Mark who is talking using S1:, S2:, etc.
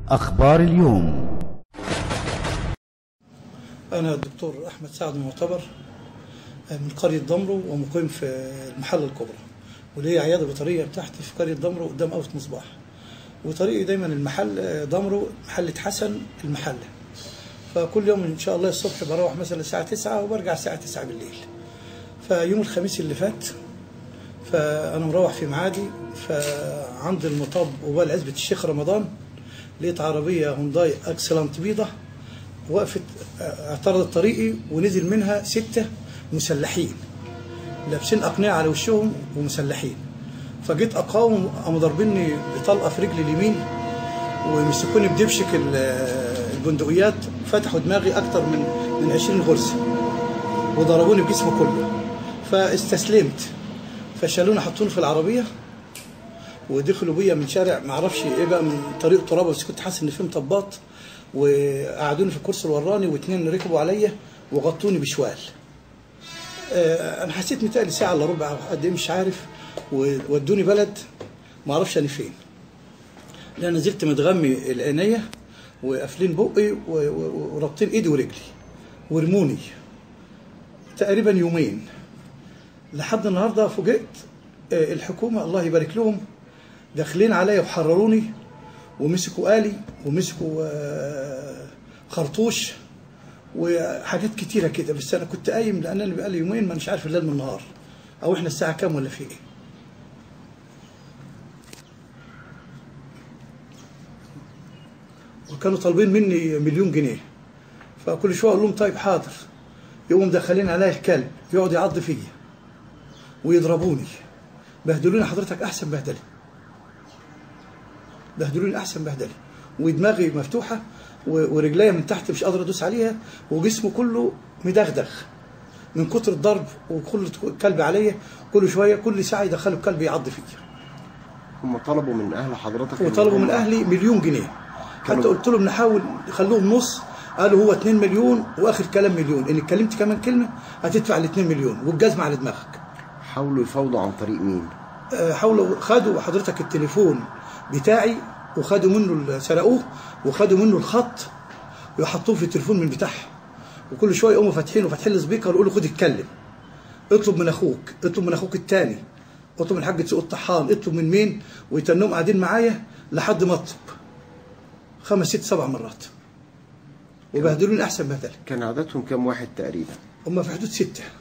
S1: أخبار اليوم
S2: أنا الدكتور أحمد سعد المعتبر من قرية دمرو ومقيم في المحلة الكبرى ولي عيادة بيطرية بتاعتي في قرية دمرو قدام أوس مصباح وطريقي دايما المحل دمرو محلة حسن المحلة فكل يوم إن شاء الله الصبح بروح مثلا الساعة 9 وبرجع الساعة 9 بالليل فيوم الخميس اللي فات فأنا مروح في معادي فعند المطاب وبال عزبة الشيخ رمضان لقيت عربية هونداي أكسلانت بيضة وقفت اعترضت طريقي ونزل منها ستة مسلحين لابسين أقنعة على وشهم ومسلحين فجيت أقاوم قاموا ضاربيني بطلقة في رجلي اليمين ومسكوني بدبشك البندقيات فتحوا دماغي أكتر من من 20 غرزة وضربوني بجسمي كله فاستسلمت فشالوني حطوني في العربية ودخلوا بيا من شارع معرفش ايه بقى من طريق ترابه بس كنت حاسس ان في مطبات وقعدوني في الكرسي الوراني واثنين ركبوا عليا وغطوني بشوال آه، انا حسيت متهيألي ساعه الا ربع أو قد ايه مش عارف وودوني بلد ما اعرفش انا فين لا نزلت متغمي العينيه وقافلين بقي ورابطين ايدي ورجلي ورموني تقريبا يومين لحد النهارده فوجئت آه، الحكومه الله يبارك لهم داخلين عليا وحرروني ومسكوا آلي ومسكوا آه، خرطوش وحاجات كتيرة كده بس أنا كنت قايم لأن أنا بقالي يومين ما مش عارف الليل من النهار أو إحنا الساعة كام ولا في إيه وكانوا طالبين مني مليون جنيه فكل شوية أقول لهم طيب حاضر يقوموا مدخلين عليا الكلب يقعد يعض فيا ويضربوني بهدلوني حضرتك أحسن بهدلة بهدلوني احسن بهدله ودماغي مفتوحه ورجليا من تحت مش قادر ادوس عليها وجسمه كله مدغدغ من كتر الضرب وكل كلب عليا كل شويه كل ساعه يدخلوا الكلب يعض فيا
S3: هم طلبوا من اهل حضرتك
S2: وطلبوا من اهلي مليون جنيه حتى قلت لهم نحاول نخلوهم نص قالوا هو 2 مليون واخر كلام مليون ان اتكلمت كمان كلمه هتدفع ال 2 مليون والجزمه على دماغك
S3: حاولوا يفاوضوا عن طريق مين؟
S2: آه، حاولوا خدوا حضرتك التليفون بتاعي وخدوا منه سرقوه وخدوا منه الخط ويحطوه في التليفون من بتاعها وكل شويه يقوموا فاتحين وفاتحين السبيكر ويقولوا خد اتكلم اطلب من اخوك اطلب من اخوك الثاني اطلب من حاج سوق الطحان اطلب من مين ويتنهم قاعدين معايا لحد ما اطلب خمس ست سبع مرات وبهدلوني احسن بهدله
S3: كان عددهم كام واحد تقريبا؟
S2: هم في حدود سته